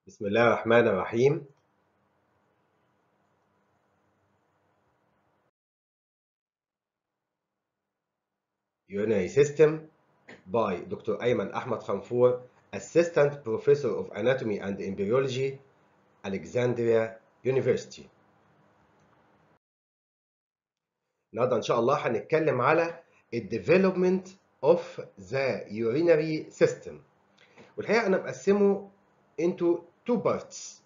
بسم الله الرحمن الرحيم Urinary System by Dr. Ayman Ahmad Khanfour, Assistant Professor of Anatomy and Embryology, Alexandria University. النهارده إن شاء الله هنتكلم على ال Development of the Urinary System. والحقيقة أنا مقسمه into two parts.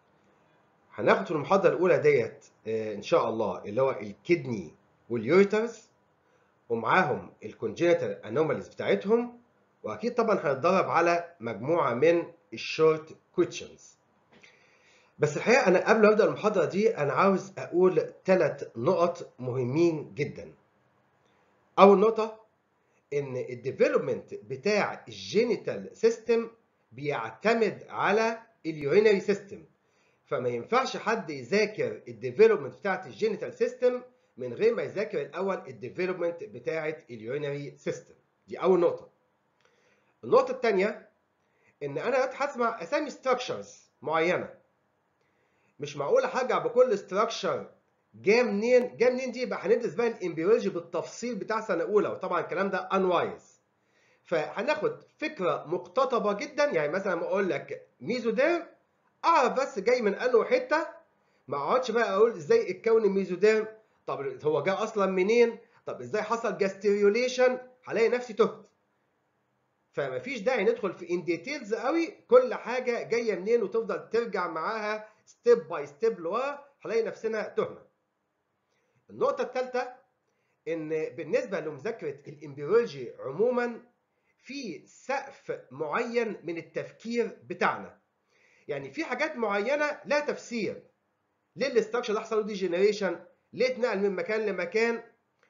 هناخد في المحاضرة الأولى ديت آه، إن شاء الله اللي هو الكدني واليوريترز ومعاهم الكونجينيتال انوماليز بتاعتهم واكيد طبعا هنتدرب على مجموعه من الشورت كويشنز بس الحقيقه انا قبل ما ابدا المحاضره دي انا عاوز اقول ثلاث نقط مهمين جدا اول نقطه ان الديفلوبمنت بتاع الجينيتال سيستم بيعتمد على اليورينري سيستم فما ينفعش حد يذاكر الديفلوبمنت بتاعت الجينيتال سيستم من غير ما يذاكر الاول الديفلوبمنت بتاعه اليورينري سيستم دي اول نقطه النقطه الثانيه ان انا دلوقتي هسمع اسامي ستراكشرز معينه مش معقول هرجع بكل ستراكشر جاي منين جاي منين دي يبقى هندرس بقى الامبريولوجي بالتفصيل بتاع سنه اولى وطبعا الكلام ده انوايز فهناخد فكره مقتطبه جدا يعني مثلا ما اقول لك ميزوديرم اعرف بس جاي من انه حته ما اقعدش بقى اقول ازاي اتكون الميزوديرم طب هو جه اصلا منين؟ طب ازاي حصل جاستريوليشن؟ هلاقي نفسي تهت. فمفيش داعي ندخل في ان ديتيلز قوي كل حاجه جايه منين وتفضل ترجع معاها ستيب باي ستيب لورا هلاقي نفسنا تهنا. النقطه الثالثه ان بالنسبه لمذاكره الامبريولوجي عموما في سقف معين من التفكير بتاعنا. يعني في حاجات معينه لا تفسير. ليه الاستراكشر ده حصل له ديجنريشن؟ ليه اتنقل من مكان لمكان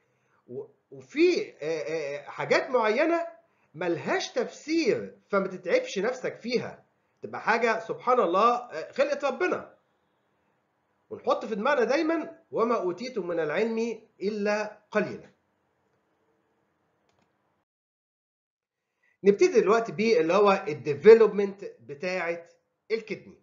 وفي حاجات معينه ملهاش تفسير فما تتعبش نفسك فيها تبقى حاجه سبحان الله خلقه ربنا ونحط في دماغنا دايما وما اوتيتم من العلم الا قليلا نبتدي دلوقتي باللي هو الديفلوبمنت بتاعه الكدني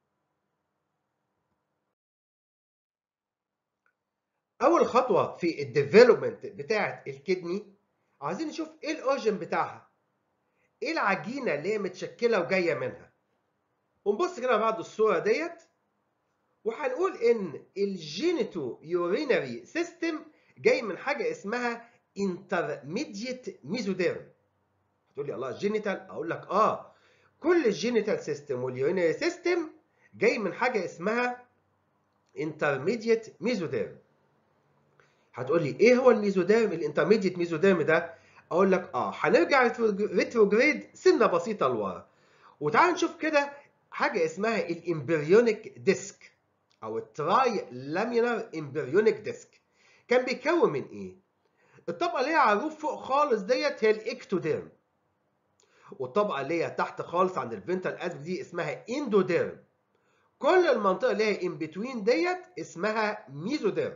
اول خطوه في الديفلوبمنت بتاعه الكدني عايزين نشوف ايه الاورجن بتاعها ايه العجينه اللي هي متشكله وجايه منها ونبص كده بعد الصوره ديت وهنقول ان الجينيتو يورينري سيستم جاي من حاجه اسمها انترميديت ميزوديرم هتقول لي الله جينيتال اقول لك اه كل الجينيتال سيستم واليورينري سيستم جاي من حاجه اسمها انترميديت ميزوديرم هتقول لي ايه هو الميزوديرم الانترميديت ميزوديرم ده اقول لك اه هنرجع ريتروجريد سنه بسيطه لورا وتعال نشوف كده حاجه اسمها الامبريونيك ديسك او التراي لامينار امبريونيك ديسك كان بيتكون من ايه الطبقه اللي هي على الروف فوق خالص ديت هي الاكتوديرم والطبقه اللي هي تحت خالص عند الفنتال اسب دي اسمها اندوديرم كل المنطقه اللي هي ان بتوين ديت اسمها ميزوديرم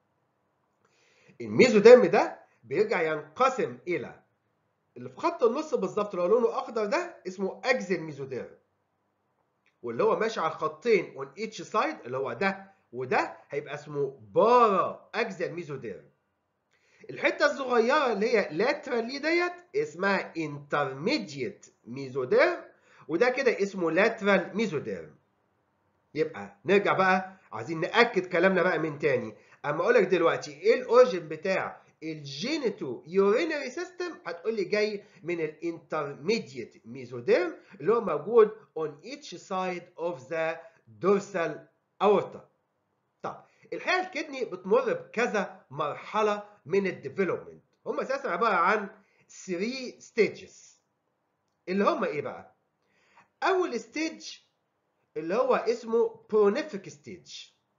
الميزوديرم ده بيرجع ينقسم الى اللي في خط النص بالظبط اللي هو لونه اخضر ده اسمه اكزل ميزوديرم واللي هو ماشي على الخطين اون ايتش سايد اللي هو ده وده هيبقى اسمه بارا اكزل ميزوديرم الحته الصغيره اللي هي لاترالي ديت اسمها انترميديت ميزوديرم وده كده اسمه لاترال ميزوديرم يبقى نرجع بقى عايزين ناكد كلامنا بقى من تاني اما اقول لك دلوقتي ايه الاورجن بتاع الجينيتو يورينري سيستم هتقول لي جاي من الانترميديت ميزوديرم اللي هو موجود on each side of the dorsal aorta. طب الحقيقه الكدني بتمر بكذا مرحله من الديفلوبمنت هم اساسا عباره عن 3 ستيجز اللي هم ايه بقى؟ اول ستيج اللي هو اسمه برونيفيك ستيج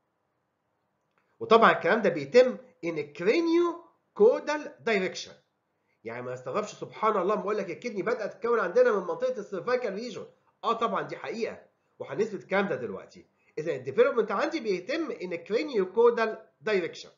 وطبعا الكلام ده بيتم ان كرينيو كودال دايركشن يعني ما نستغربش سبحان الله بقول لك الكدني بدات تتكون عندنا من منطقه السيرفايكال ريجون اه طبعا دي حقيقه وهنثبت الكلام ده دلوقتي اذا الديفلوبمنت عندي بيتم ان كرينيو كودال دايركشن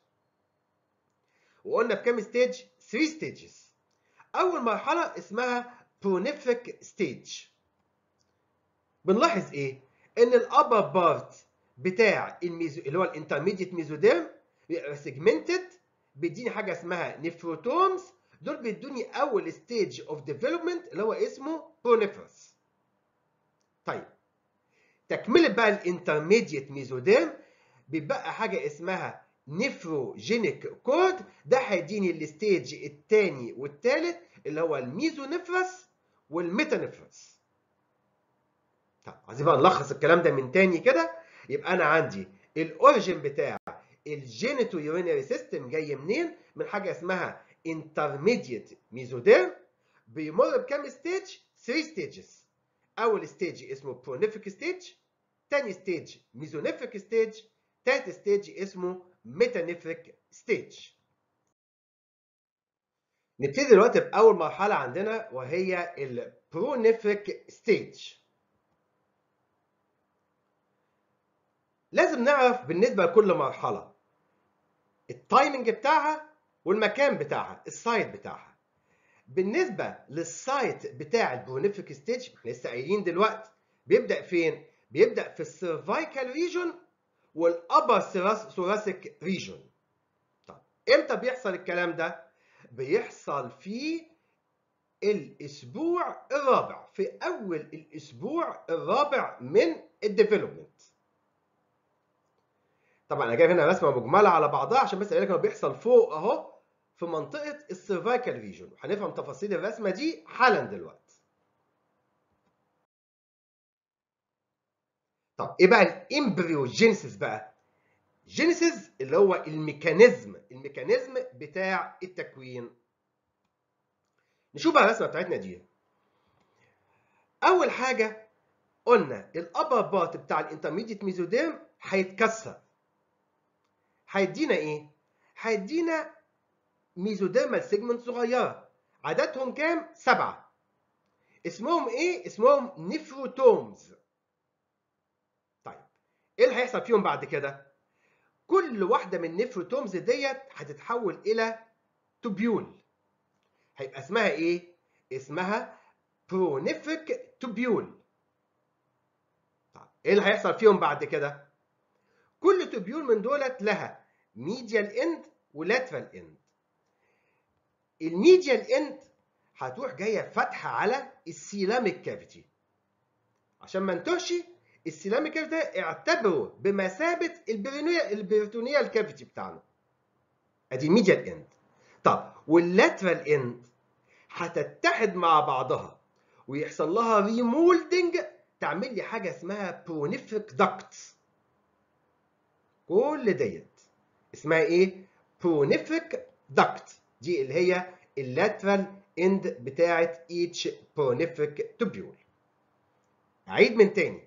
وقلنا بكام ستيج 3 ستيجز اول مرحله اسمها برونيفيك ستيج بنلاحظ ايه ان الابر بارت بتاع الميزو اللي هو الانترميديت ميزوديرم بيبقى سيجمنتد بيديني حاجه اسمها نفروتومز دول بيدوني اول ستيج اوف ديفلوبمنت اللي هو اسمه برونيفرس طيب تكمله بقى الانترميديت ميزوديرم بيبقى حاجه اسمها نفروجينيك كورد ده هيديني الستيج الثاني والثالث اللي هو الميزونيفرس والميتانيفرس طب عايزين بقى نلخص الكلام ده من تاني كده يبقى انا عندي الاوريجين بتاع الجينيتو يورينري سيستم جاي منين من حاجه اسمها intermediate ميزوديرم بيمر بكام ستيج 3 ستيجز اول ستيج اسمه برونيفيك ستيج تاني ستيج ميزونيفيك ستيج تالت ستيج اسمه ميتانيفيك ستيج نبتدي دلوقتي باول مرحله عندنا وهي البرونيفيك ستيج لازم نعرف بالنسبه لكل مرحله التايمنج بتاعها والمكان بتاعها السايت بتاعها بالنسبه للسايت بتاع البرونيفيك ستيج احنا لسه قايلين دلوقتي بيبدا فين بيبدا في السيرفايكال ريجون والابر ثوراسيك ريجون طب امتى بيحصل الكلام ده بيحصل في الاسبوع الرابع في اول الاسبوع الرابع من الديفلوبمنت طبعا انا جايب هنا رسمه مجمله على بعضها عشان بس اقول لك هو بيحصل فوق اهو في منطقه السيرفايكال ريجون هنفهم تفاصيل الرسمه دي حالا دلوقتي طب ايه بقى الامبريوجينيسيس بقى جينيسيس اللي هو الميكانيزم الميكانيزم بتاع التكوين نشوف بقى الرسمه بتاعتنا دي اول حاجه قلنا الابر بارت بتاع الانترميديت ميزوديرم هيتكسر هيدينا ايه هيدينا ميزوديرمال سيجمنت صغيره عددهم كام سبعه اسمهم ايه اسمهم نفروتومز طيب ايه اللي هيحصل فيهم بعد كده كل واحده من النفروتومز ديت هتتحول الى توبيول هيبقى اسمها ايه اسمها برونيفيك توبيول طيب ايه اللي هيحصل فيهم بعد كده كل توبيول من دولت لها ميديال اند ولاترال اند الميديال اند هتروح جايه فاتحه على السيلاميك كافيتي عشان ما انتهش السيلاميك كافيتي ده اعتبره بمثابه البريتونيال كافيتي بتاعنا ادي الميديال اند طب واللاترال اند هتتحد مع بعضها ويحصل لها ريمولدنج تعمل لي حاجه اسمها برونيفيك داكت كل ديت اسمها ايه برونيفيك داكت دي اللي هي اللاترال اند بتاعه each برونيفيك توبيول اعيد من تاني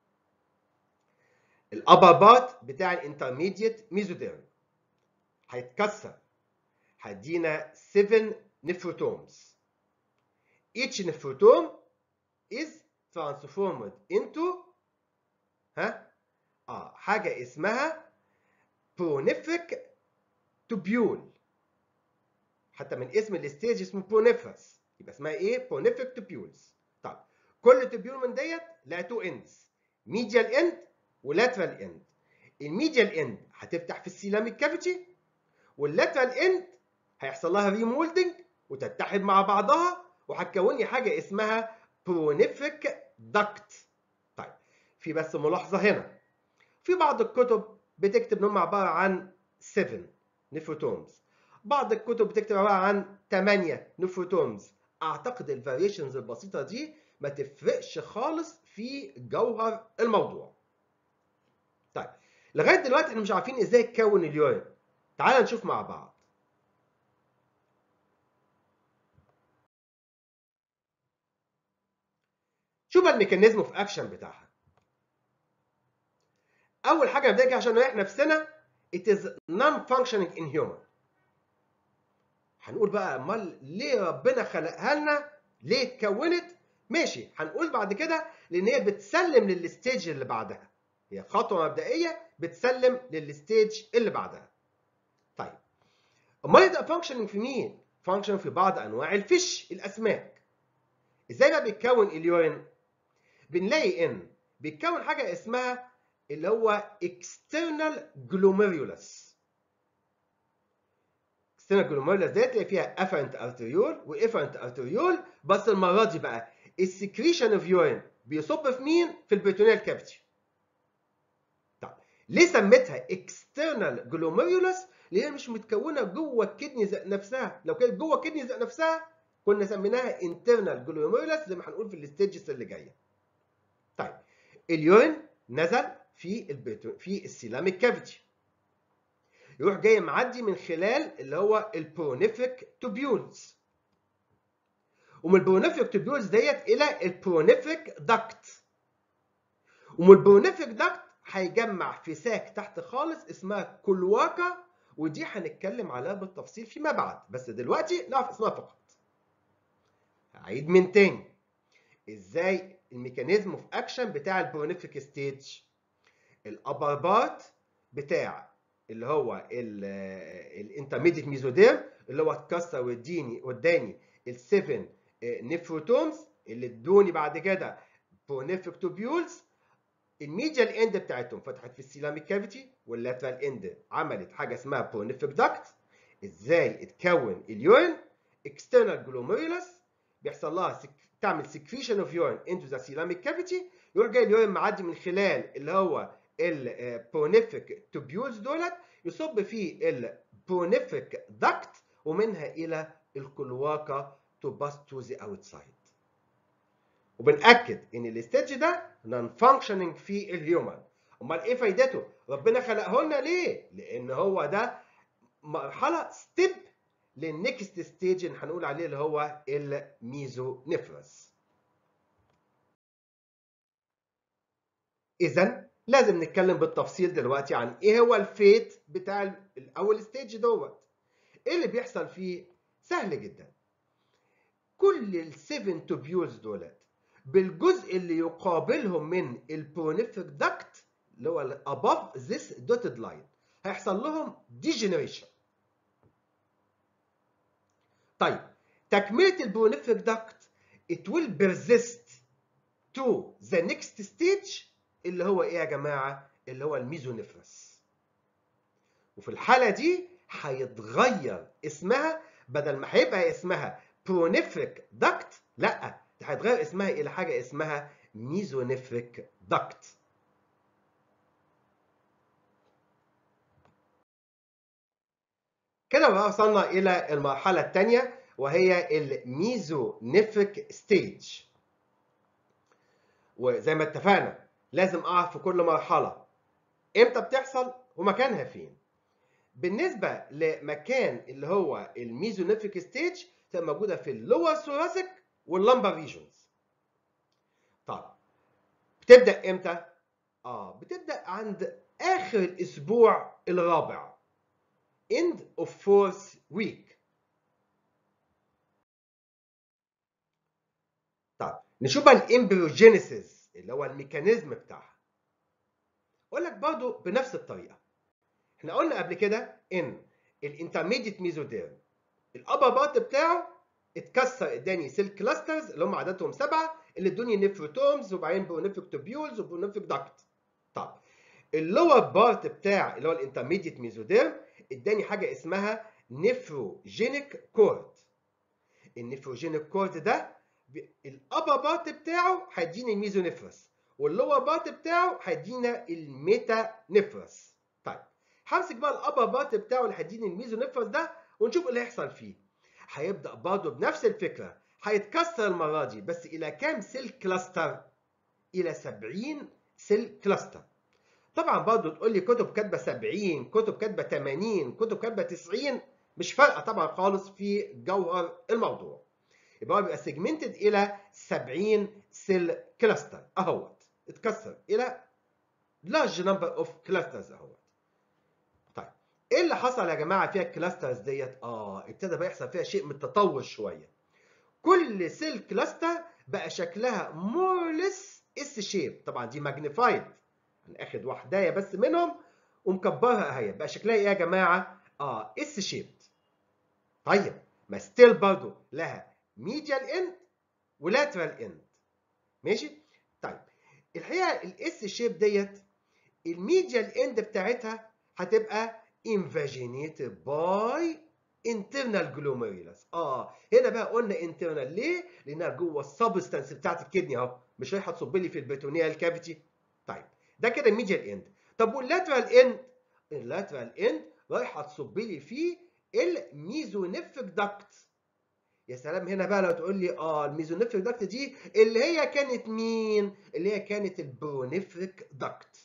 الابر بارت بتاع الانترميديت ميزوديرم هيتكسر هيدينا 7 نفروتومز each نفروتوم is transformed into ها اه حاجه اسمها برونيفيك توبيول حتى من اسم الستيج اسمه برونيفرس يبقى اسمها ايه برونيفيك توبيولز طب كل توبيول من ديت لها تو اندز ميديال اند ولاترال اند الميديال اند هتفتح في السيلاميك كافيتي واللاترال اند هيحصل لها ريمولدنج وتتحد مع بعضها وهتكون لي حاجه اسمها برونيفيك داكت طيب في بس ملاحظه هنا في بعض الكتب بتكتب ان هم عباره عن 7 نفروتومز بعض الكتب بتكتب عباره عن 8 نفروتومز اعتقد الفاريشنز البسيطه دي ما تفرقش خالص في جوهر الموضوع طيب لغايه دلوقتي احنا مش عارفين ازاي تكون اليورين تعال نشوف مع بعض شوف الميكانيزم اوف اكشن بتاعها اول حاجه نبدا عشان نريح نفسنا it is non-functioning in human هنقول بقى امال ليه ربنا خلقها لنا ليه اتكونت ماشي هنقول بعد كده لان هي بتسلم للستيج اللي بعدها هي خطوه مبدئيه بتسلم للستيج اللي بعدها طيب امال يبقى فانكشننج في مين فانكشن في بعض انواع الفيش الاسماك ازاي بقى بيتكون اليورين بنلاقي ان بيتكون حاجه اسمها اللي هو external glomerulus external glomerulus ديت اللي فيها afferent arteriole و efferent arteriole بس المره دي بقى السكريشن اوف يورين بيصب في مين؟ في البريتونيال كافيتي. طب ليه سميتها external glomerulus؟ لان هي مش متكونه جوه الكدني ذات نفسها، لو كانت جوه الكدني ذات نفسها كنا سميناها internal glomerulus زي ما هنقول في الستيجز اللي جايه. طيب اليورين نزل في البيتو في السيلاميك كافيتي. يروح جاي معدي من خلال اللي هو البرونيفريك توبيولز. ومن البرونيفريك توبيولز ديت الى البرونيفريك داكت. ومن البرونيفريك داكت هيجمع في ساك تحت خالص اسمها كلواكا ودي هنتكلم عليها بالتفصيل فيما بعد بس دلوقتي نعرف اسمها فقط. هعيد من تاني ازاي الميكانيزم اوف اكشن بتاع البرونيفريك ستيج الابر بارت بتاع اللي هو الانترميديت ميزودير اللي هو اتكسر واديني واداني ال7 نفروتومز اللي ادوني بعد كده برونيفريك توبيولز الميديال اند بتاعتهم فتحت في السيلاميك كافيتي واللاترال اند عملت حاجه اسمها برونيفريك داكت ازاي اتكون اليورين اكسترنال جلوميرولس بيحصل لها سك... تعمل سكريشن اوف يورين انتو ذا سيلاميك كافيتي يروح جاي اليورين معدي من خلال اللي هو البرونيفريك توبيولز دولت يصب في البرونيفريك داكت ومنها الى الكلواكا تو باس تو ذا اوتسايد وبنأكد ان الستيج ده نون فانكشننج في الهيومن امال ايه فايدته ربنا خلقه لنا ليه لان هو ده مرحله ستيب للنكست ستيج اللي هنقول عليه اللي هو الميزونيفرس اذا لازم نتكلم بالتفصيل دلوقتي عن ايه هو الفيت بتاع الاول ستيج دوت ايه اللي بيحصل فيه سهل جدا كل السيفن توبيولز دولت بالجزء اللي يقابلهم من البرونيفريك داكت اللي هو above this dotted line هيحصل لهم degeneration طيب تكملة البرونيفريك داكت it will persist to the next stage اللي هو ايه يا جماعة؟ اللي هو الميزونيفرس وفي الحالة دي هيتغير اسمها بدل ما هيبقى اسمها برونيفريك داكت لا ده هيتغير اسمها الى حاجه اسمها ميزونيفريك داكت كده بقى وصلنا الى المرحله الثانيه وهي الميزونيفريك ستيج وزي ما اتفقنا لازم اعرف في كل مرحله امتى بتحصل ومكانها فين بالنسبه لمكان اللي هو الميزونيفريك ستيج تبقى موجوده في اللور ثوراسيك واللمبر ريجونز طب بتبدا امتى اه بتبدا عند اخر الاسبوع الرابع end of fourth week طب نشوف بقى الامبريوجينيسيس اللي هو الميكانيزم بتاعها اقول لك برضه بنفس الطريقه احنا قلنا قبل كده ان الانترميديت ميزوديرم الابر بارت بتاعه اتكسر اداني سيل كلاسترز اللي هم عددهم سبعه اللي ادوني نفروتومز وبعدين برونيفريك توبيولز وبرونيفريك داكت. طب اللور بارت بتاع اللي هو الانترميديت ميزوديرم اداني حاجه اسمها نفروجينيك كورد. النفروجينيك كورد ده الابر بارت بتاعه هيديني الميزونيفرس واللور بارت بتاعه هيدينا الميتا نفرس. طيب همسك بقى الابر بارت بتاعه اللي هيديني الميزونيفرس ده ونشوف ايه اللي هيحصل فيه. هيبدا برضه بنفس الفكره هيتكسر المره دي بس الى كام سيل كلاستر؟ الى 70 سيل كلاستر. طبعا برضه تقول لي كتب كاتبه 70 كتب كاتبه 80 كتب كاتبه 90 مش فارقه طبعا خالص في جوهر الموضوع. يبقى هو بيبقى سيجمنتد الى 70 سيل كلاستر اهوت اتكسر الى لارج نمبر اوف كلاسترز اهوت. ايه اللي حصل يا جماعه فيها الكلاسترز ديت؟ اه ابتدى بقى يحصل فيها شيء من التطور شويه. كل سيل كلاستر بقى شكلها مورلس اس شيب، طبعا دي ماجنيفايد. انا اخد واحدايه بس منهم ومكبرها اهي، بقى شكلها ايه يا جماعه؟ اه اس شيبد. طيب ما ستيل برضه لها ميديال اند ولاترال اند. ماشي؟ طيب الحقيقه الاس شيب ديت الميديال اند بتاعتها هتبقى invaginated by internal glomerulus اه هنا بقى قلنا internal ليه؟ لانها جوه السبستانس بتاعت الكدني اهو مش رايحه تصب لي في البريتونيال كافيتي طيب ده كده الميديال اند طب واللاترال اند اللاترال اند رايحه تصب لي في الميزونيفيك داكت يا سلام هنا بقى لو تقول لي اه الميزونيفريك داكت دي اللي هي كانت مين؟ اللي هي كانت البرونيفريك داكت.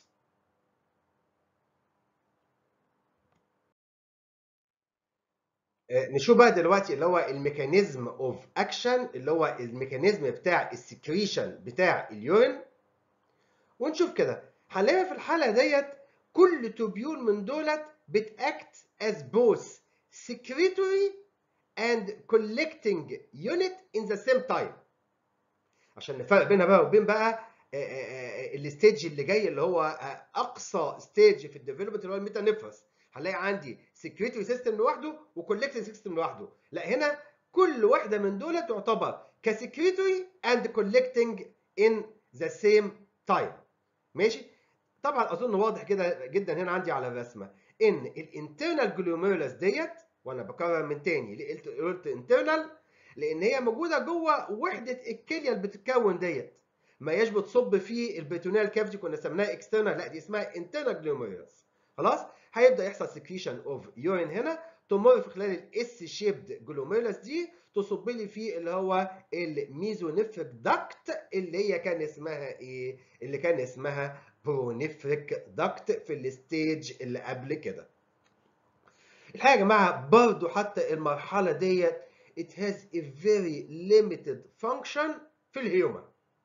آه نشوف بقى دلوقتي اللي هو الميكانيزم اوف اكشن اللي هو الميكانيزم بتاع السكريشن بتاع اليورين ونشوف كده هنلاقي في الحاله ديت كل توبيول من دولت بتاكت as both secretory and collecting unit in the same time عشان نفرق بينها بقى وبين بقى الستيج اللي جاي اللي هو اقصى ستيج في الديفلوبمنت اللي هو الميتانيفرس هنلاقي عندي سكريتوري سيستم لوحده وكولكتنج سيستم لوحده لا هنا كل واحده من دول تعتبر كسكريتوري اند كولكتنج ان ذا سيم تايم ماشي طبعا اظن واضح كده جدا هنا عندي على الرسمه ان الانترنال جلوميرولس ديت وانا بكرر من تاني ليه قلت قلت انترنال لان هي موجوده جوه وحده الكليه اللي بتتكون ديت ما هياش بتصب في البريتونيال كافيتي كنا سميناها اكسترنال لا دي اسمها انترنال جلوميرولس خلاص هيبدا يحصل سكريشن اوف يورين هنا تمر في خلال الاس شيبد جلوميرولس دي تصب لي في اللي هو الميزونيفريك داكت اللي هي كان اسمها ايه اللي كان اسمها برونيفريك داكت في الستيج اللي قبل كده الحقيقه يا جماعه برضو حتى المرحله ديت it has a very limited function في الهيومن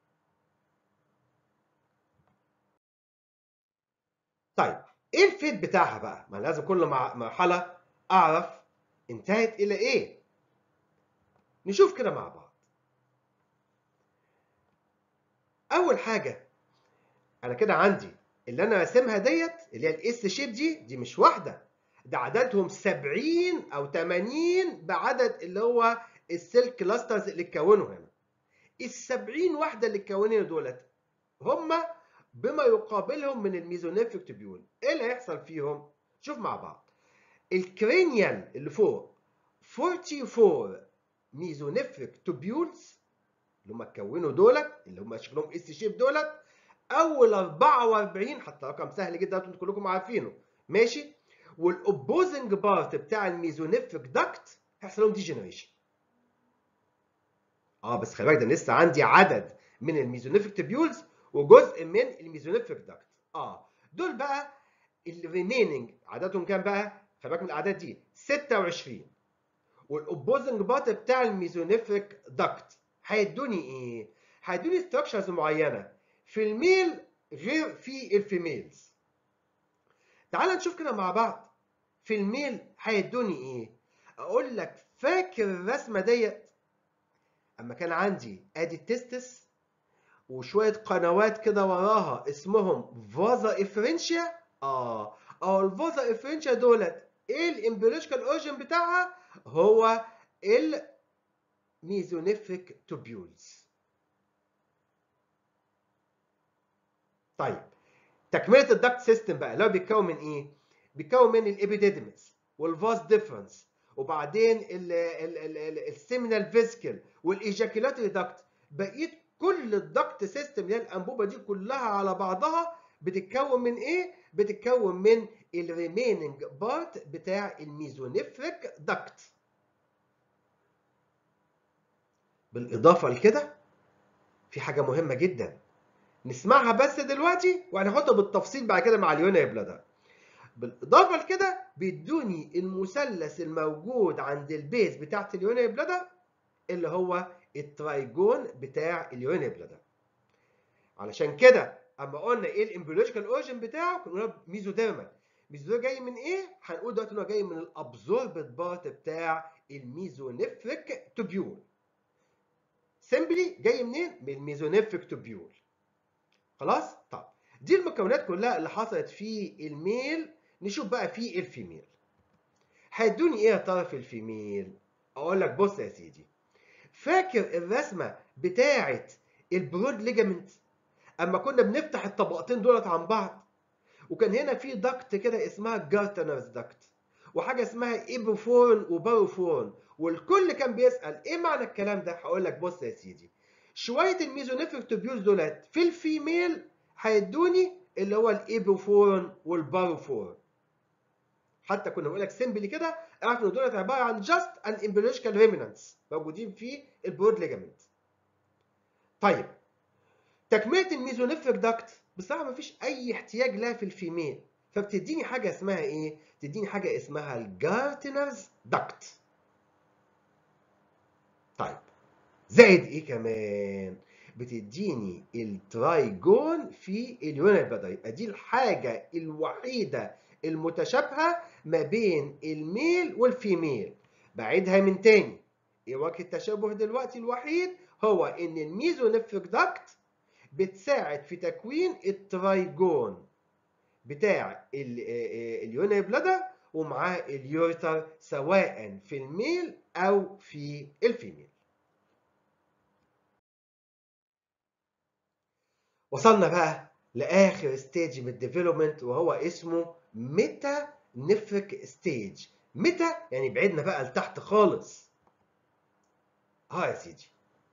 طيب ايه الفيت بتاعها بقى ما لازم كل مرحله اعرف انتهت الى ايه نشوف كده مع بعض اول حاجه انا كده عندي اللي انا راسمها ديت اللي هي الاس شيب دي دي مش واحده ده عددهم 70 او 80 بعدد اللي هو السيل كلاسترز اللي اتكونوا هنا ال 70 وحده اللي اتكونوا دولت هم بما يقابلهم من الميزونيفريك تبيول ايه اللي هيحصل فيهم شوف مع بعض الكرينيال اللي فوق 44 ميزونيفريك توبيولز اللي هم اتكونوا دولت اللي هم شكلهم اس شيب دولت اول 44 حتى رقم سهل جدا انتوا كلكم عارفينه ماشي والاوبوزنج بارت بتاع الميزونيفريك داكت هيحصل لهم ديجنريشن اه بس خلي بالك ده لسه عندي عدد من الميزونيفريك تبيولز وجزء من الميزونيفريك داكت اه دول بقى الريميننج عددهم كام بقى خلي بالك من الاعداد دي 26 والاوبوزنج بارت بتاع الميزونيفريك داكت هيدوني ايه هيدوني ستراكشرز معينه في الميل غير في الفيميلز تعال نشوف كده مع بعض في الميل هيدوني ايه اقول لك فاكر الرسمه ديت اما كان عندي ادي التستس وشويه قنوات كده وراها اسمهم فازا افرنشيا اه اه الفازا افرنشيا دولت ايه الامبريشكال اورجن بتاعها هو الميزونيفريك توبيولز طيب تكمله الدكت سيستم بقى اللي هو بيتكون من ايه بيتكون من الابيديدمس والفاس ديفرنس وبعدين السيمينال فيسكل والايجاكيلاتري دكت بقيت كل الدكت سيستم اللي هي الانبوبه دي كلها على بعضها بتتكون من ايه بتتكون من الريميننج بارت بتاع الميزونيفريك دكت بالاضافه لكده في حاجه مهمه جدا نسمعها بس دلوقتي وهناخدها بالتفصيل بعد كده مع اليونا بلادر بالاضافه لكده بيدوني المثلث الموجود عند البيز بتاعت اليونا بلادر اللي هو الترايجون بتاع اليونا بلادر علشان كده اما قلنا ايه الامبريولوجيكال اورجن بتاعه كنا قلنا ميزوديرمال ميزوديرمال جاي من ايه هنقول دلوقتي ان هو جاي من الابزوربد بارت بتاع الميزونيفريك توبيول سيمبلي جاي منين من الميزونيفريك توبيول خلاص طب دي المكونات كلها اللي حصلت في الميل نشوف بقى في الفيميل هيدوني ايه يا ترى في الفيميل اقول لك بص يا سيدي فاكر الرسمه بتاعه البرود ليجامنت اما كنا بنفتح الطبقتين دولت عن بعض وكان هنا في دكت كده اسمها جارتنرز دكت وحاجه اسمها ايبوفورن وباروفورن والكل كان بيسال ايه معنى الكلام ده هقول لك بص يا سيدي شويه الميزونيفريك توبيولز دولت في الفيميل هيدوني اللي هو الايبوفورن والباروفورن حتى كنا بقول لك سيمبلي كده اعرف ان دولت عباره عن جاست ان امبريشكال ريمنانس موجودين في البرود ليجامنت طيب تكمله الميزونيفريك داكت بصراحه ما فيش اي احتياج لها في الفيميل فبتديني حاجه اسمها ايه تديني حاجه اسمها الجارتنرز داكت طيب زائد ايه كمان بتديني الترايجون في اليونان بلادر يبقى دي الحاجه الوحيده المتشابهه ما بين الميل والفيميل بعيدها من تاني ايه وجه التشابه دلوقتي الوحيد هو ان الميزونيفريك داكت بتساعد في تكوين الترايجون بتاع اليونان بلادر ومعاه اليورتر سواء في الميل او في الفيميل وصلنا بقى لاخر ستيج من الديفلوبمنت وهو اسمه ميتا نفرك ستيج ميتا يعني بعدنا بقى لتحت خالص اه يا سيدي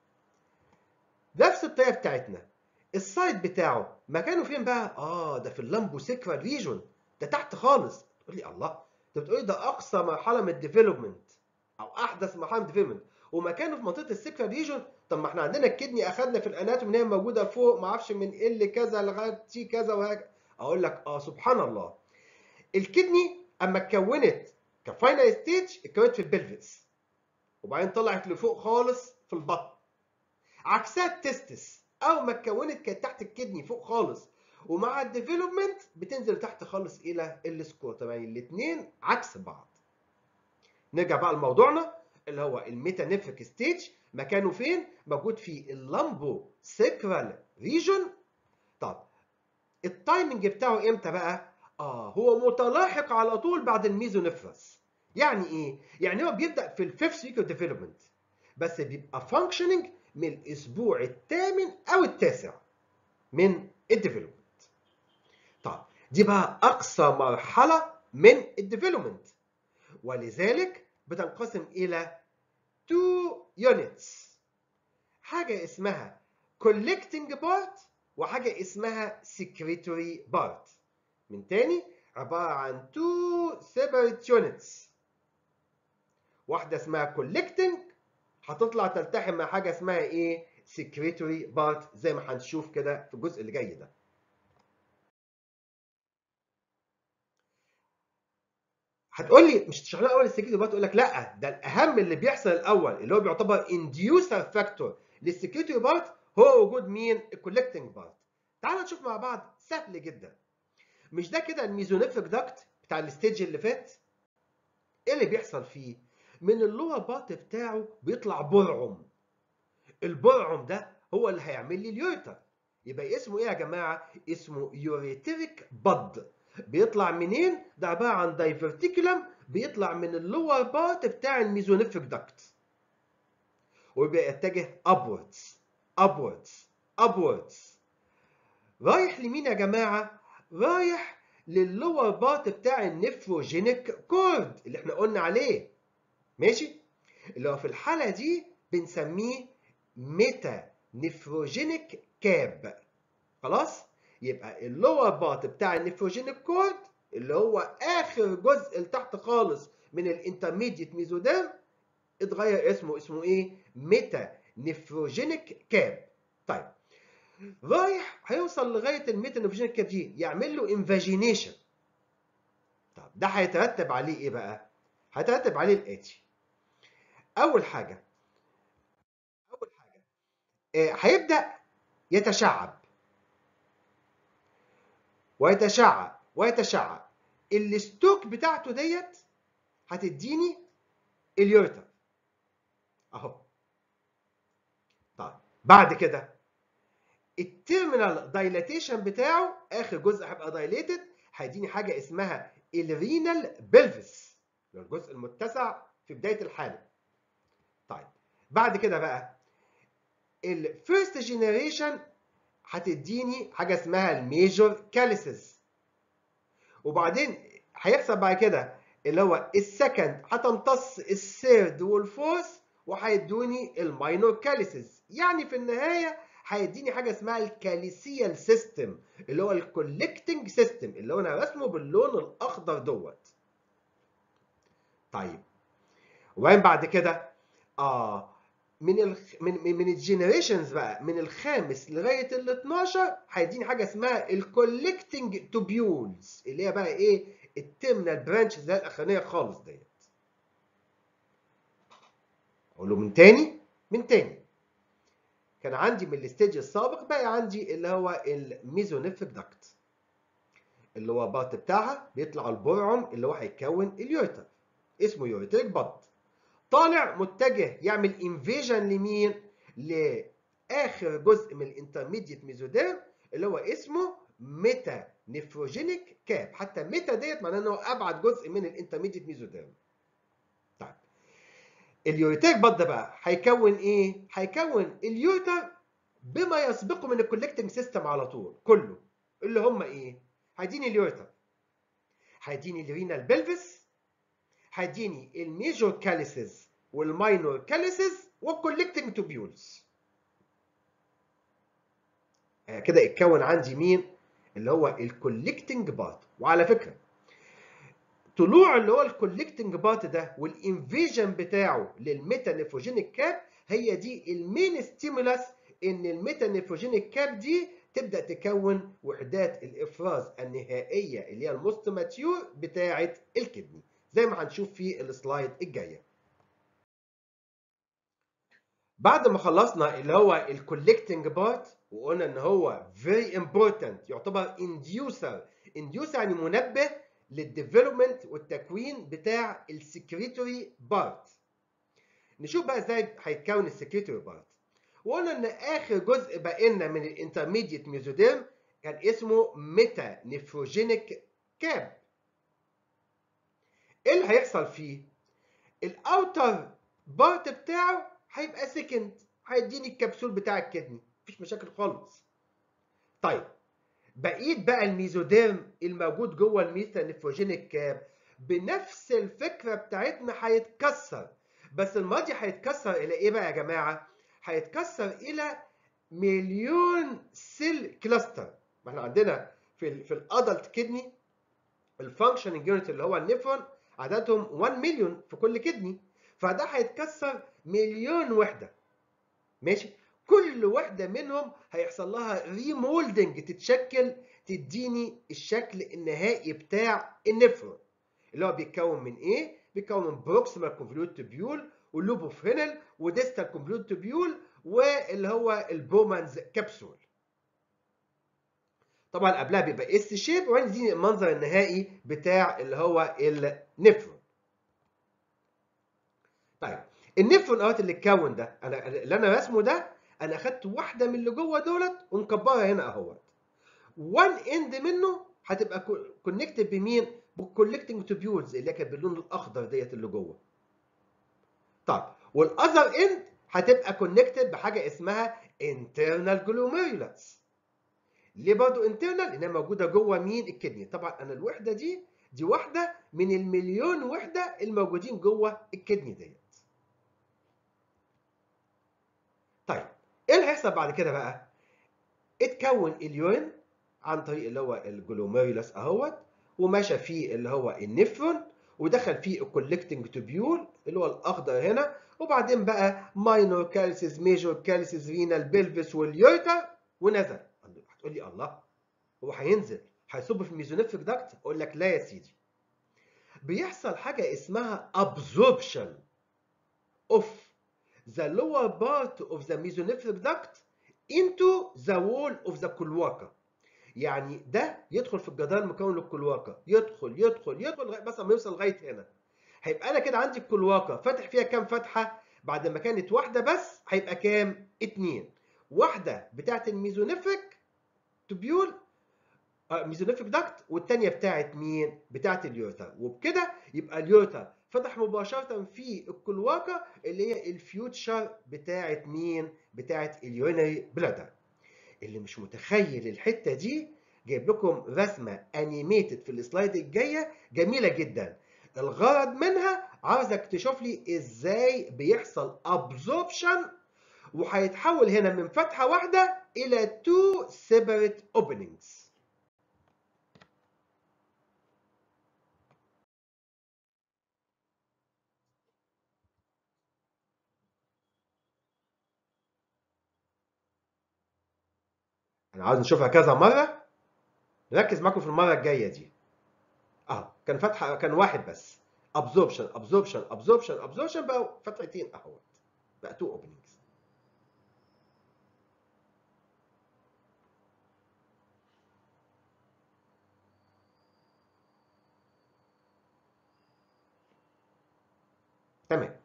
نفس الطريقه بتاعتنا السايت بتاعه مكانه فين بقى اه ده في اللامبو سيكرال ريجون ده تحت خالص تقول لي الله انت بتقول ده اقصى مرحله من الديفلوبمنت او احدث مرحله من الديفلوبمنت ومكانه في منطقه السيكرال ريجون طب ما احنا عندنا الكدني اخذنا في الاناتوم ان هي موجوده فوق ما اعرفش من ال كذا لغايه تي كذا وهكذا اقول لك اه سبحان الله الكدني اما اتكونت كفاينل ستيج اتكونت في البلفس وبعدين طلعت لفوق خالص في البطن عكسها التستس اول ما اتكونت كانت تحت الكدني فوق خالص ومع الديفلوبمنت بتنزل تحت خالص الى السكوتم يعني الاثنين عكس بعض نرجع بقى لموضوعنا اللي هو الميتانيفريك ستيج مكانه فين موجود في اللامبو سيكرال ريجون طب التايمنج بتاعه امتى بقى اه هو متلاحق على طول بعد الميزونيفرس يعني ايه يعني هو بيبدا في الفيفث ويك اوف ديفلوبمنت بس بيبقى فانكشننج من الاسبوع الثامن او التاسع من الديفلوبمنت طب دي بقى اقصى مرحله من الديفلوبمنت ولذلك بتنقسم الى two units حاجه اسمها collecting part وحاجه اسمها secretory part من تاني عباره عن two separate units واحده اسمها collecting هتطلع تلتحم مع حاجه اسمها ايه secretory part زي ما هنشوف كده في الجزء اللي جاي ده هتقول لي مش تشرح لنا اول السكريتوري بارت تقول لك لا ده الاهم اللي بيحصل الاول اللي هو بيعتبر انديوسر فاكتور للسكريتوري بارت هو وجود مين الكولكتنج بارت تعال نشوف مع بعض سهل جدا مش ده كده الميزونيفريك داكت بتاع الستيج اللي فات ايه اللي بيحصل فيه من اللور بارت بتاعه بيطلع برعم البرعم ده هو اللي هيعمل لي اليوريتر يبقى اسمه ايه يا جماعه اسمه يوريتريك بد بيطلع منين ده عباره عن دايفرتيكولم بيطلع من اللور بارت بتاع الميزونيفريك داكت ويبقى يتجه upwards upwards upwards رايح لمين يا جماعه رايح لللور بارت بتاع النفروجينيك كورد اللي احنا قلنا عليه ماشي اللي هو في الحاله دي بنسميه ميتا نفروجينيك كاب خلاص يبقى اللور بارت بتاع النفروجينيك كورد اللي هو اخر جزء لتحت خالص من الانترميديت ميزوديرم اتغير اسمه اسمه ايه ميتا نفروجينيك كاب طيب رايح هيوصل لغايه الميتا نفروجينيك كاب دي يعمل له انفاجينيشن طب ده هيترتب عليه ايه بقى هيترتب عليه الاتي اول حاجه اول حاجه آه هيبدا يتشعب ويتشعب ويتشعب الستوك بتاعته ديت هتديني اليورتر اهو طيب بعد كده التيرمينال دايلاتيشن بتاعه اخر جزء هيبقى دايليتد هيديني حاجه اسمها الرينال بلفس الجزء المتسع في بدايه الحاله طيب بعد كده بقى الفيرست جينيريشن هتديني حاجه اسمها الميجور كاليسيس وبعدين هيحصل بعد كده اللي هو السكند هتمتص الثيرد والفورث وهيدوني الماينور كاليسيس يعني في النهايه هيديني حاجه اسمها الكاليسيال سيستم اللي هو الكولكتنج سيستم اللي هو انا رسمه باللون الاخضر دوت طيب وبعدين بعد كده اه من ال من من الجنريشنز بقى من الخامس لغايه ال 12 هيديني حاجه اسمها الكولكتنج توبيولز اللي هي بقى ايه التيرمينال برانش زي الاخرانيه خالص ديت اقول له من تاني من تاني كان عندي من الستيج السابق بقى عندي اللي هو الميزونيفريك داكت اللي هو البارت بتاعها بيطلع البرعم اللي هو هيكون اليوريتر اسمه يوريتريك بط طالع متجه يعمل انفيجن لمين؟ لاخر جزء من الانترميديت ميزوديرم اللي هو اسمه ميتا نفروجينيك كاب حتى ميتا ديت معناه ان هو ابعد جزء من الانترميديت ميزوديرم طيب اليوريتريك بط ده بقى هيكون ايه؟ هيكون اليوريتر بما يسبقه من الكولكتنج سيستم على طول كله اللي هم ايه؟ هيديني اليوريتر هيديني الرينال بلفس هيديني الميجور كاليسيس والماينور كاليسيس والكولكتنج توبيولز كده اتكون عندي مين اللي هو الكولكتنج بارت وعلى فكره طلوع اللي هو الكولكتنج بارت ده والانفيجن بتاعه للميتا نيفروجينيك كاب هي دي المين ستيمولاس ان الميتا نيفروجينيك كاب دي تبدا تكون وحدات الافراز النهائيه اللي هي الموست ماتيور بتاعه الكدني زي ما هنشوف في السلايد الجايه بعد ما خلصنا اللي هو الكولكتنج بارت وقلنا ان هو very important يعتبر inducer inducer يعني منبه للديفلوبمنت والتكوين بتاع السكريتوري بارت نشوف بقى ازاي هيتكون السكريتوري بارت وقلنا ان اخر جزء بقى لنا من الانترميديت ميزوديرم كان اسمه ميتا نيفروجينيك كاب ايه اللي هيحصل فيه الاوتر بارت بتاعه هيبقى سكند هيديني الكبسول بتاع الكدني مفيش مشاكل خالص طيب بقيت بقى الميزوديرم الموجود جوه الميتا نيفروجينيك كاب بنفس الفكره بتاعتنا هيتكسر بس المره دي هيتكسر الى ايه بقى يا جماعه هيتكسر الى مليون سيل كلاستر ما احنا عندنا في ال في الادلت كدني الفانكشننج يونت اللي هو النيفرون عددهم 1 مليون في كل كدني فده هيتكسر مليون وحده ماشي كل وحده منهم هيحصل لها ريمولدنج تتشكل تديني الشكل النهائي بتاع النفرون اللي هو بيتكون من ايه بيتكون من بروكسيمال كونفوليوت تبيول واللوبوفرينال وديستال كونفوليوت تبيول واللي هو البومانز كبسول طبعا قبلها بيبقى اس شيب وبعدين يديني المنظر النهائي بتاع اللي هو النفرون طيب النفرون اهوت اللي اتكون ده انا اللي انا رسمه ده انا اخدت واحده من اللي جوه دولت ومكبرها هنا اهوت وان اند منه هتبقى كونكتد بمين بالكولكتنج توبيولز اللي كانت باللون الاخضر ديت اللي جوه طب والاذر اند هتبقى كونكتد بحاجه اسمها internal glomerulus ليه برضه انترنال لانها موجوده جوه مين الكدني طبعا انا الوحده دي دي واحده من المليون وحده الموجودين جوه الكدني ديت طيب ايه اللي هيحصل بعد كده بقى اتكون اليورين عن طريق اللي هو الجلوميرولس اهوت ومشى فيه اللي هو النفرون ودخل فيه الكولكتنج توبيول اللي هو الاخضر هنا وبعدين بقى ماينور كالسيس ميجور كالسيس رينال بلفس واليوريتر ونزل هتقول لي الله هو هينزل هيصب في الميزونيفريك داكت اقول لك لا يا سيدي بيحصل حاجه اسمها absorption of the lower part of the mesonephric duct into the wall of the cloaca يعني ده يدخل في الجدار المكون للكلواكا يدخل يدخل يدخل لغايه مثلا ما يوصل لغايه هنا هيبقى انا كده عندي الكلواكا فاتح فيها كام فتحه بعد ما كانت واحده بس هيبقى كام اتنين واحده بتاعت الميزونيفريك توبيول ميزونيفريك داكت والثانيه بتاعت مين بتاعت اليورتا وبكده يبقى اليورتا فتح مباشره في الكلواكا اللي هي الفيوتشر بتاعت مين بتاعت اليورينري بلادر اللي مش متخيل الحته دي جايب لكم رسمه انيميتد في السلايد الجايه جميله جدا الغرض منها عاوزك تشوف لي ازاي بيحصل absorption وهيتحول هنا من فتحه واحده الى two separate openings انا عاوز نشوفها كذا مره نركز معاكم في المره الجايه دي اه كان فتحه كان واحد بس absorption absorption absorption absorption بقوا فتحتين اهوت بقى تو اوبننجز تمام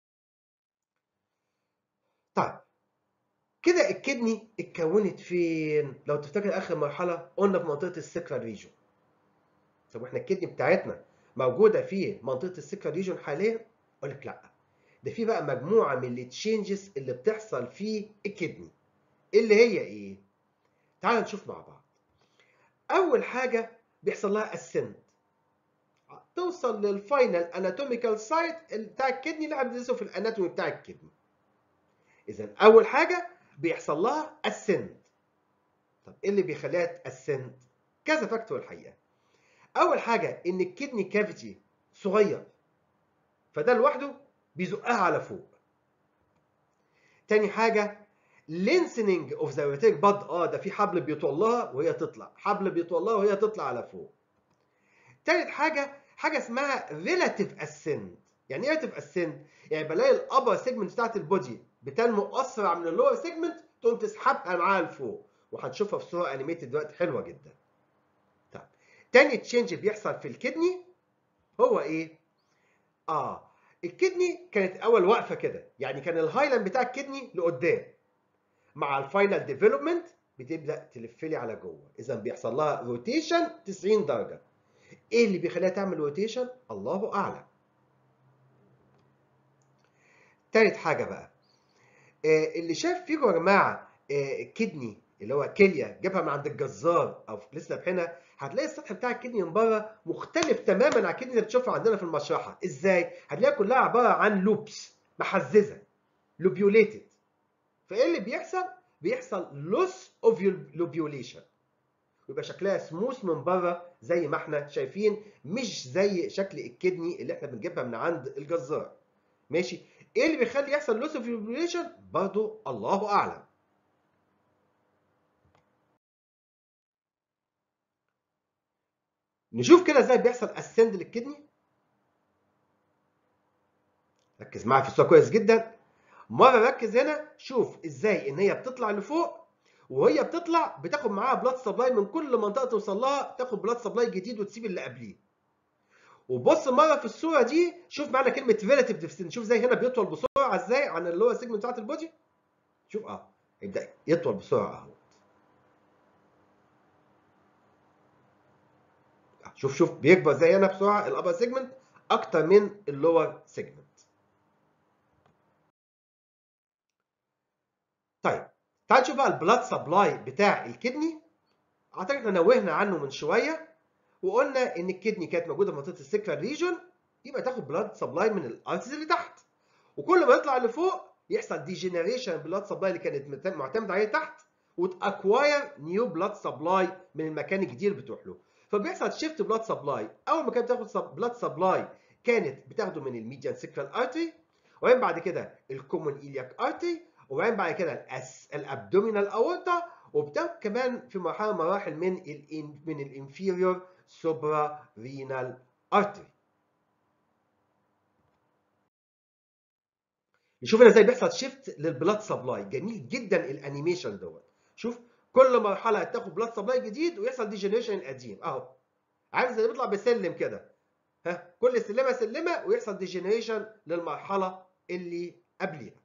طيب كده الكدني اتكونت فين؟ لو تفتكر اخر مرحله قلنا في منطقه السكرال ريجون. طب واحنا الكدني بتاعتنا موجوده في منطقه السكرال ريجون حاليا؟ اقول لك لا. ده في بقى مجموعه من التشينجز اللي بتحصل في الكدني. اللي هي ايه؟ تعال نشوف مع بعض. اول حاجه بيحصل لها اسنت. توصل للفاينل اناتوميكال سايت بتاع الكدني اللي بندرسه في الاناتومي بتاع الكدني. اذا اول حاجه بيحصل لها اسنت طب ايه اللي بيخليها تاسنت كذا فاكتور الحقيقه اول حاجه ان الكدني كافيتي صغير فده لوحده بيزقها على فوق تاني حاجه لينسننج اوف ذا ريتيك باد اه ده في حبل بيطول لها وهي تطلع حبل بيطول لها وهي تطلع على فوق تالت حاجه حاجه اسمها ريلاتيف اسنت يعني ايه ريلاتيف اسنت يعني بلاقي الابر سيجمنت بتاعت البودي بتنمو اسرع من اللور سيجمنت تقوم تسحبها معاها لفوق وهنشوفها في صوره انيميتد دلوقتي حلوه جدا. طيب تاني تشينج بيحصل في الكدني هو ايه؟ اه الكدني كانت اول واقفه كده يعني كان الهايلاند بتاع الكدني لقدام مع الفاينل ديفلوبمنت بتبدا تلف لي على جوه اذا بيحصل لها روتيشن 90 درجه ايه اللي بيخليها تعمل روتيشن الله اعلم تالت حاجه بقى اللي شاف فيكم يا جماعه كدني اللي هو كليه جابها من عند الجزار او لسه ذابحينها هتلاقي السطح بتاع الكدني من بره مختلف تماما عن الكدني اللي بتشوفها عندنا في المشرحه ازاي هتلاقيها كلها عباره عن لوبس محززه لوبيوليتد فايه اللي بيحصل بيحصل لوس اوف لوبيوليشن ويبقى شكلها سموث من بره زي ما احنا شايفين مش زي شكل الكدني اللي احنا بنجيبها من عند الجزار ماشي ايه اللي بيخلي يحصل لوس اوف فيبريشن برضه الله اعلم نشوف كده ازاي بيحصل اسند للكدني ركز معايا في الصوره كويس جدا مره ركز هنا شوف ازاي ان هي بتطلع لفوق وهي بتطلع بتاخد معاها بلاد سبلاي من كل منطقه توصل لها تاخد بلاد سبلاي جديد وتسيب اللي قبليه وبص مره في الصوره دي شوف معانا كلمه ريلاتيف ديفستنت شوف زي هنا بيطول بسرعه ازاي عن اللي هو سيجمنت بتاعت البودي شوف اه يبدا يطول بسرعه اهو شوف شوف بيكبر زي هنا بسرعه الابر سيجمنت اكتر من اللور سيجمنت طيب تعال نشوف بقى البلاد سبلاي بتاع الكدني اعتقد احنا نوهنا عنه من شويه وقلنا ان الكدني كانت موجوده في منطقه السكرال ريجون يبقى تاخد بلاد سبلاي من الارتز اللي تحت وكل ما يطلع لفوق يحصل ديجنريشن بلاد سبلاي اللي كانت معتمد عليه تحت وتاكواير نيو بلاد سبلاي من المكان الجديد اللي بتروح له فبيحصل شيفت بلاد سبلاي اول ما كانت بتاخد بلاد سبلاي كانت بتاخده من الميديان سكرال ارتري وبعدين بعد كده الكومون ايلياك ارتري وبعدين بعد كده الاس الابدومينال اورتا وبتاخد كمان في مرحله مراحل من ال من الانفيريور سوبرا رينال ارتري نشوف هنا ازاي بيحصل شيفت للبلاد سبلاي جميل جدا الانيميشن دوت شوف كل مرحله هتاخد بلاد سبلاي جديد ويحصل ديجنريشن القديم اهو عامل زي بيطلع بسلم كده ها كل سلمه سلمه ويحصل ديجنريشن للمرحله اللي قبليها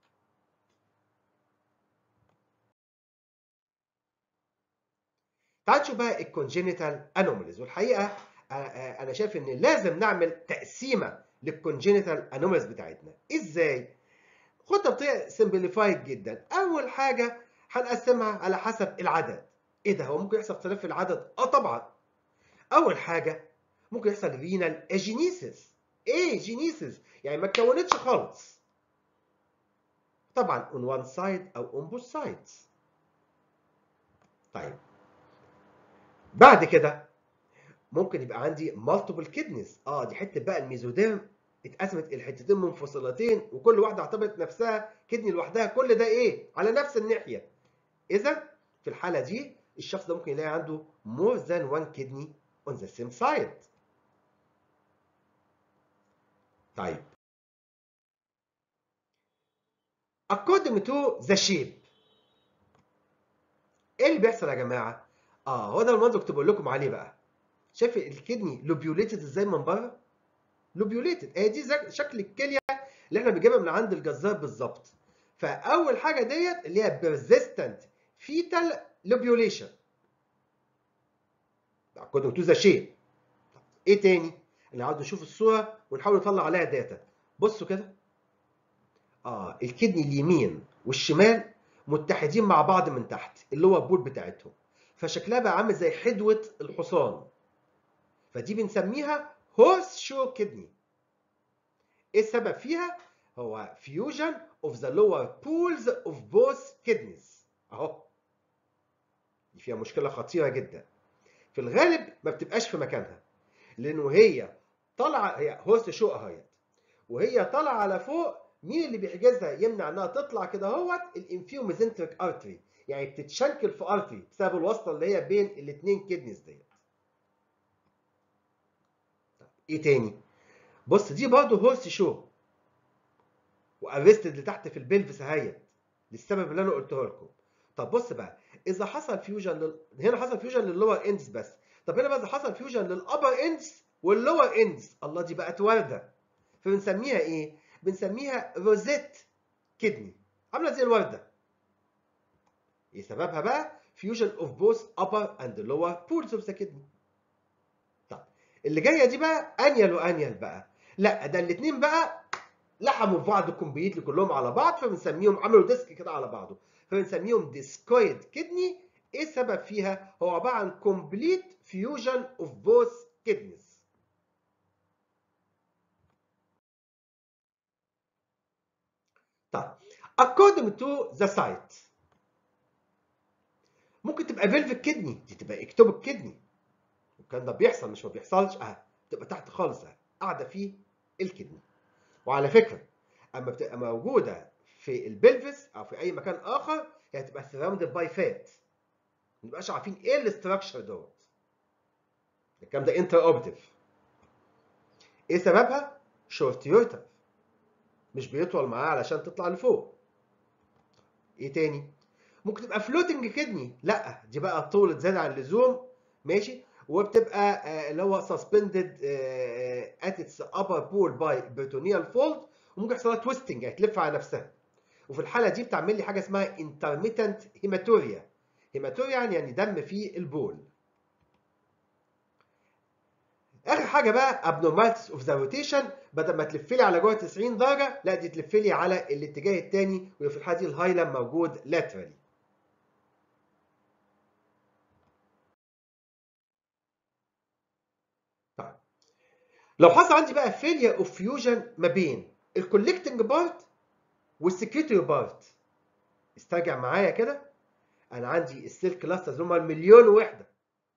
تعال نشوف بقى الكونجينيتال انوماليز والحقيقه انا شايف ان لازم نعمل تقسيمه للكونجينيتال انوماليز بتاعتنا ازاي خدها بطريقه سمبليفايد جدا اول حاجه هنقسمها على حسب العدد ايه ده هو ممكن يحصل اختلاف في العدد اه طبعا اول حاجه ممكن يحصل رينال اجينيسيس ايه جينيسيس يعني ما اتكونتش خالص طبعا on one side او on both sides طيب بعد كده ممكن يبقى عندي multiple kidneys اه دي حته بقى الميزوديرم اتقسمت الحتتين منفصلتين وكل واحده اعتبرت نفسها كدني لوحدها كل ده ايه على نفس الناحيه اذا في الحاله دي الشخص ده ممكن يلاقي عنده more than one kidney on the same side طيب according to the shape ايه اللي بيحصل يا جماعه اه هو ده المنظر كنت بقول لكم عليه بقى شايف الكدني لوبيوليتد ازاي من بره لوبيوليتد هي دي شكل الكليه اللي احنا بنجيبها من عند الجزار بالظبط فاول حاجه ديت اللي هي بيرزيستنت فيتال لوبيوليشن according to the shape ايه تاني انا عاوز نشوف الصوره ونحاول نطلع عليها داتا بصوا كده اه الكدني اليمين والشمال متحدين مع بعض من تحت اللي هو البول بتاعتهم فشكلها بقى عامل زي حدوه الحصان فدي بنسميها هورس شو كدني ايه السبب فيها هو fusion of the lower pools of both kidneys اهو دي فيها مشكله خطيره جدا في الغالب ما بتبقاش في مكانها لانه هي طالعه هي هورس شو اهيت وهي طالعه على فوق مين اللي بيحجزها يمنع انها تطلع كده اهوت الانفيو ميزنتريك ارتري يعني بتتشنكل في ارتري بسبب الوصله اللي هي بين الاثنين كدنيز ديت ايه تاني بص دي برضه هورس شو وارستد لتحت في البلفس اهيت للسبب اللي انا قلته لكم طب بص بقى اذا حصل فيوجن لل... هنا حصل فيوجن لللور اندز بس طب هنا بقى اذا حصل فيوجن للابر اندز واللور اندز الله دي بقت ورده فبنسميها ايه بنسميها روزيت كدني عامله زي الورده ايه سببها بقى فيوجن اوف بوث upper and lower pools of the kidney طب اللي جايه دي بقى انيل وانيل بقى لا ده الاثنين بقى لحموا في بعض كومبليتلي كلهم على بعض فبنسميهم عملوا ديسك كده على بعضه فبنسميهم ديسكويد كدني ايه السبب فيها هو عباره عن كومبليت فيوجن اوف بوث كدنيز طيب according to the site ممكن تبقى فيلفيك كدني دي تبقى اكتوبك كدني والكلام ده بيحصل مش ما بيحصلش اه تبقى تحت خالص اه قاعده في الكدني وعلى فكره اما بتبقى موجوده في البلفس او في اي مكان اخر هي هتبقى سراوندد باي فات ما نبقاش عارفين ايه الاستراكشر دوت الكلام ده انتر اوبتيف ايه سببها شورت يوتر مش بيطول معاه علشان تطلع لفوق ايه تاني ممكن تبقى فلوتنج كدني لا دي بقى طولت زياده عن اللزوم ماشي وبتبقى اللي هو سسبندد ات اتس ابر بول باي بيرتونيال فولد وممكن يحصل لها تويستنج يعني تلف على نفسها وفي الحاله دي بتعمل لي حاجه اسمها انترميتنت هيماتوريا هيماتوريا يعني دم في البول اخر حاجه بقى abnormalities اوف ذا روتيشن بدل ما تلف لي على جوه 90 درجه لا دي تلف لي على الاتجاه الثاني وفي الحاله دي الهايلم موجود لاترالي طيب لو حصل عندي بقى فيلير اوف فيوجن ما بين الكولكتنج بارت والسكريتوري بارت استرجع معايا كده انا عندي السيل كلاسترز هم المليون وحده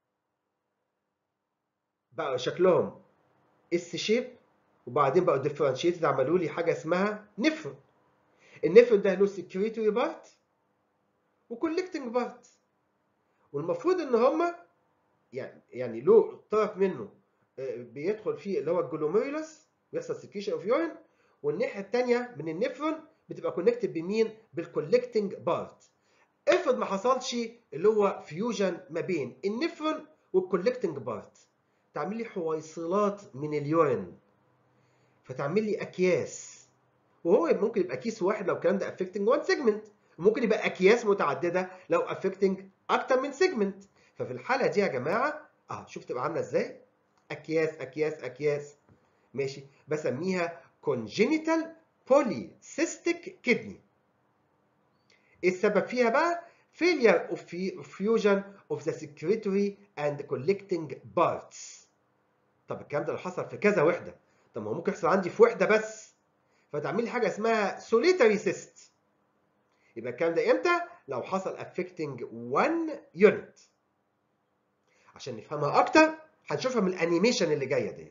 بقى شكلهم اس شيب وبعدين بقوا ديفرنشيتد عملوا لي حاجه اسمها نفرون النفرون ده له سكريتوري بارت وكولكتنج بارت والمفروض ان هما يعني يعني له طرف منه بيدخل فيه اللي هو الجلوميرولس بيحصل سكريشن اوف يورين والناحيه الثانيه من النفرون بتبقى كونكتد بمين بالكولكتنج بارت افرض ما حصلش اللي هو فيوجن ما بين النفرون والكولكتنج بارت تعمل لي حويصلات من اليورين فتعمل لي اكياس وهو ممكن يبقى كيس واحد لو الكلام ده افكتنج وان سيجمنت ممكن يبقى اكياس متعدده لو افكتنج اكتر من سيجمنت ففي الحاله دي يا جماعه اه شوف تبقى عامله ازاي اكياس اكياس اكياس ماشي بسميها congenital polycystic kidney ايه السبب فيها بقى failure of fusion of the secretory and collecting parts طب الكلام ده لو حصل في كذا وحده طب ما هو ممكن يحصل عندي في وحده بس فتعمل لي حاجه اسمها solitary cyst يبقى الكلام ده امتى لو حصل affecting one unit عشان نفهمها اكتر هنشوفها من الانيميشن اللي جايه ديت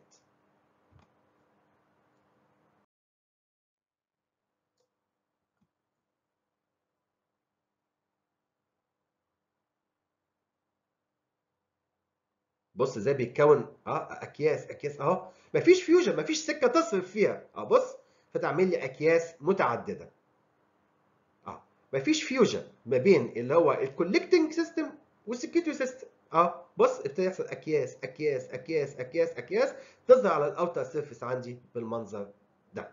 بص ازاي بيتكون اه اكياس اكياس اهو مفيش فيوجن مفيش سكه تصرف فيها اه بص فتعمل لي اكياس متعدده اه مفيش فيوجن ما بين اللي هو الكولكتنج سيستم والسكيورتي سيستم اه بص ابتدى يحصل اكياس اكياس اكياس اكياس اكياس تظهر على الاوتر سيرفيس عندي بالمنظر ده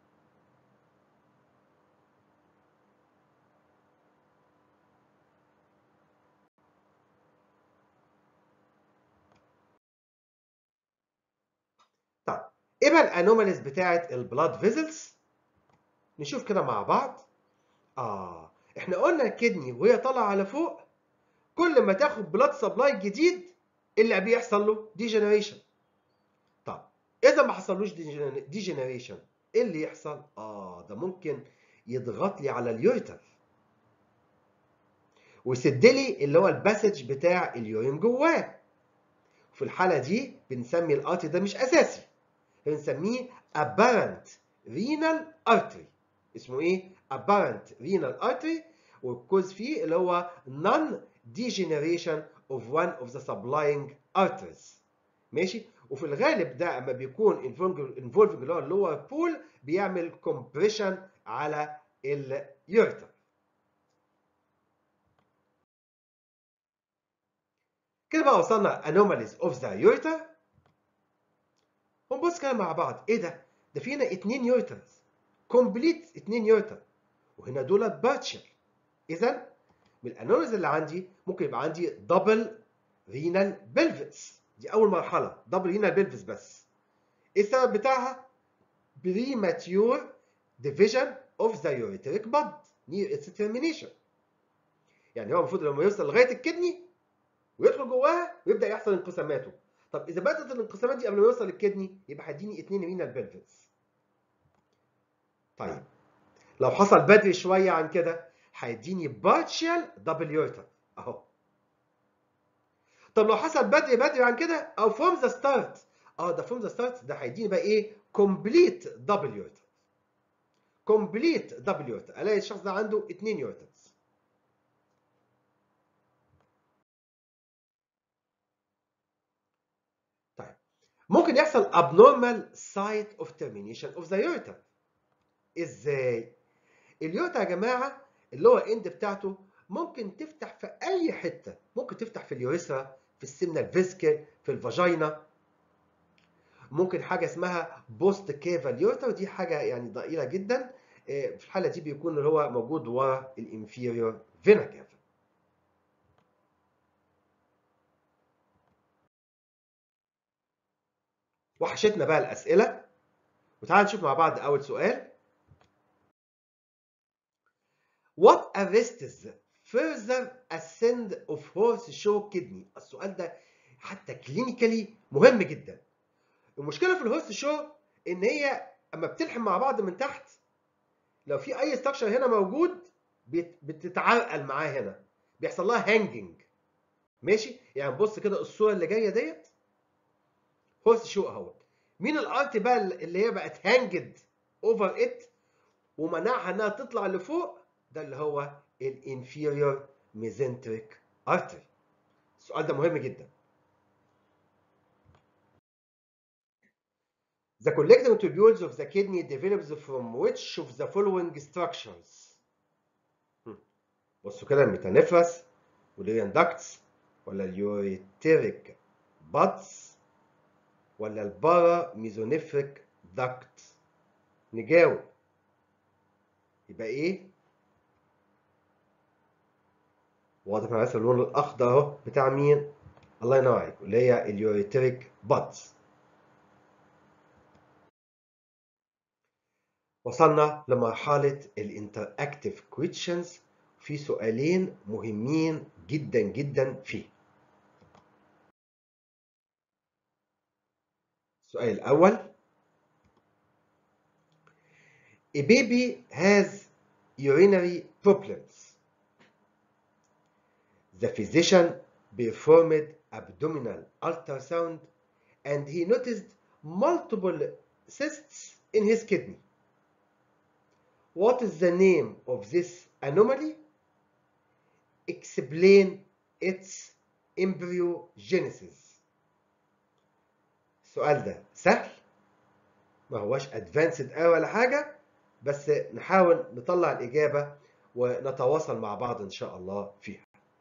طيب ايه بقى الانوماليز بتاعت البلاد فيزلز نشوف كده مع بعض اه احنا قلنا الكدني وهي طالعه على فوق كل ما تاخد بلاد سبلاي جديد اللي بيحصل له ديجنريشن طب اذا ما حصلوش ديجنريشن ايه اللي يحصل اه ده ممكن يضغط لي على اليوريتر ويسد لي اللي هو الباسج بتاع اليورين جواه في الحاله دي بنسمي الارتري ده مش اساسي بنسميه apparent renal artery اسمه ايه apparent renal artery والكوز فيه اللي هو non degeneration of one of the supplying arteries ماشي وفي الغالب ده اما بيكون involving اللي هو اللور بول بيعمل compression على اليوريتر كده بقى وصلنا anomalies of the ureter ونبص كده مع بعض ايه ده ده في هنا اتنين يوريترز كومبليت اتنين يوريتر وهنا دولت باتشر اذا من الانوماليز اللي عندي ممكن يبقى عندي دبل رينال بلفس دي اول مرحله دبل رينال بلفس بس ايه السبب بتاعها premature division of the ureteric bud near its termination يعني هو المفروض لما يوصل لغايه الكدني ويدخل جواها ويبدا يحصل انقساماته طب اذا بدات الانقسامات دي قبل ما يوصل الكدني يبقى هيديني اتنين رينال بلفس طيب لو حصل بدري شويه عن كده هيديني بارشال دبل يورتر اهو طب لو حصل بدري بدري عن كده او فروم ذا ستارت اه ده فروم ذا ستارت ده هيديني بقى ايه كومبليت دبل يورتر كومبليت دبل يورتر الاقي الشخص ده عنده اتنين يورترز طيب ممكن يحصل abnormal site of termination of the ureter ازاي اليوتا يا جماعه اللي هو اند بتاعته ممكن تفتح في اي حته ممكن تفتح في اليوريثرا في السمنه الفيسكل في الفاجينا ممكن حاجه اسمها بوست كيفال يورتا ودي حاجه يعني ضئيله جدا في الحاله دي بيكون اللي هو موجود ورا الانفيريور فينا كافا وحشتنا بقى الاسئله وتعالى نشوف مع بعض اول سؤال What arrests further ascent of horseshoe kidney؟ السؤال ده حتى كلينيكالي مهم جدا. المشكله في الهورس شو ان هي اما بتلحم مع بعض من تحت لو في اي ستراكشر هنا موجود بتتعرقل معاه هنا بيحصل لها هانجنج ماشي يعني بص كده الصوره اللي جايه ديت هورس شو اهوت مين الارت بقى اللي هي بقت هانجد اوفر ات ومنعها انها تطلع لفوق ده اللي هو الانفيريور ميزنتريك ارتري السؤال ده مهم جدا The collecting tubules of the kidney develops from which of the following structures? بصوا كده الميتانيفرس واليورين داكتس ولا اليوريتيريك بادز ولا البارا ميزونيفريك داكت نجاوب يبقى ايه واضح معايا اللون الاخضر اهو بتاع مين الله ينور عليكم اللي هي اليوريتريك بادز وصلنا لمرحله الانتراكتيف كويشنز في سؤالين مهمين جدا جدا فيه السؤال الأول A baby has urinary problems. The physician performed abdominal ultrasound and he noticed multiple cysts in his kidney. What is the name of this anomaly? Explain its embryogenesis. السؤال ده سهل ما هوش ادفانسد قوي ولا حاجه بس نحاول نطلع الاجابه ونتواصل مع بعض ان شاء الله فيها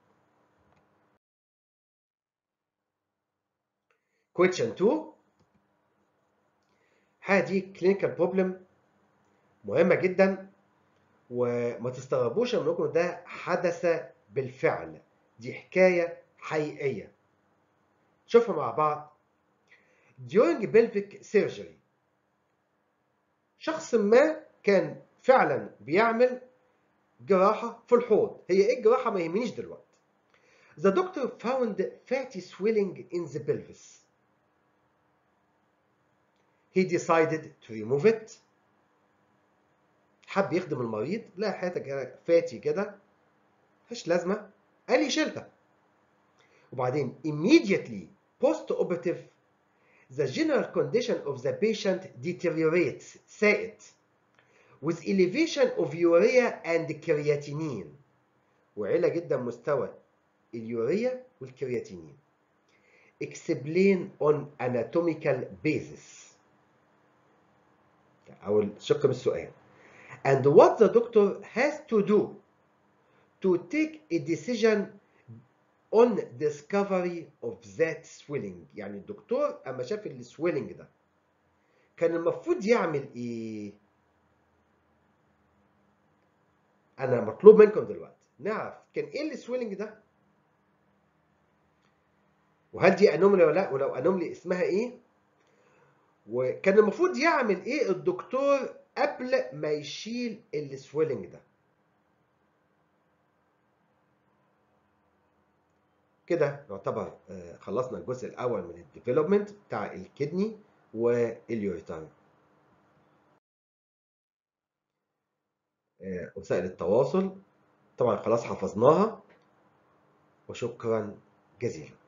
question 2 هذه كلينيكال بروبلم مهمه جدا وما تستغربوش لما نقول ده حدث بالفعل دي حكايه حقيقيه شوفها مع بعض during pelvic surgery شخص ما كان فعلا بيعمل جراحة في الحوض هي ايه الجراحة ما يهمنيش دلوقتي The doctor found fatty swelling in the pelvis. He decided to remove it. حب يخدم المريض لا حياتك كده فاتي كده مفيش لازمة قال يشيلها وبعدين immediately post operative the general condition of the patient deteriorates سائد with elevation of urea and creatinine وعلى جدا مستوى اليوريا والكرياتينين explain on anatomical basis أو الشق من السؤال and what the doctor has to do to take a decision on discovery of that swelling يعني الدكتور اما شاف السويلنج ده كان المفروض يعمل ايه انا مطلوب منكم دلوقتي نعرف كان ايه السويلنج ده وهل دي انوملي ولا لا ولو انوملي اسمها ايه وكان المفروض يعمل ايه الدكتور قبل ما يشيل السويلنج ده كده نعتبر خلصنا الجزء الاول من الديفلوبمنت بتاع الكدني واليوريتان وسائل التواصل طبعا خلاص حفظناها وشكرا جزيلا